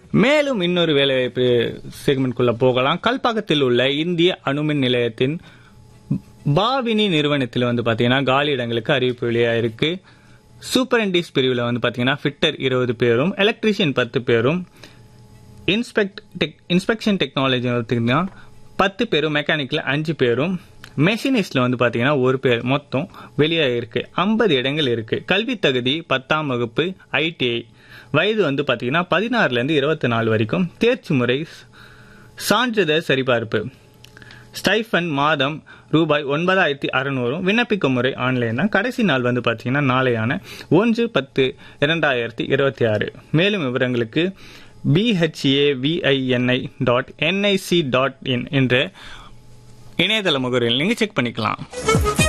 மேலும் இன்னொரு வேலைவாய்ப்பு செக்மெண்ட்குள்ள போகலாம் கல்பாக்கத்தில் உள்ள இந்திய அணுமின் நிலையத்தின் பாவினி நிறுவனத்தில் வந்து பாத்தீங்கன்னா காலி இடங்களுக்கு அறிவிப்பு வெளியாயிருக்கு சூப்பரண்டிஸ் பிரிவில் வந்து பாத்தீங்கன்னா ஃபிட்டர் இருபது பேரும் எலக்ட்ரீஷியன் பத்து பேரும் இன்ஸ்பெக்ட் டெக் இன்ஸ்பெக்ஷன் டெக்னாலஜி பார்த்தீங்கன்னா பத்து பேரும் மெக்கானிக்கில் அஞ்சு பேரும் மெஷினிஸ்ட்ல வந்து பாத்தீங்கன்னா ஒரு பேர் மொத்தம் வெளியாக இருக்கு ஐம்பது இடங்கள் இருக்கு கல்வி தகுதி பத்தாம் வகுப்பு ஐடிஐ வயது வந்து பாத்தீங்கன்னா பதினாறுல இருந்து இருபத்தி நாலு வரைக்கும் தேர்ச்சி முறை சான்றிதழ் சரிபார்ப்பு ஸ்டைஃபன் மாதம் ரூபாய் ஒன்பதாயிரத்தி அறுநூறும் விண்ணப்பிக்கும் முறை ஆன்லைன் தான் கடைசி நாள் வந்து பார்த்தீங்கன்னா நாளையான ஒன்று பத்து இரண்டாயிரத்தி இருபத்தி ஆறு மேலும் விவரங்களுக்கு PHAVINI dot NIC dot in என்ற இணையதள முகவரியில் நீங்கள் செக் பண்ணிக்கலாம்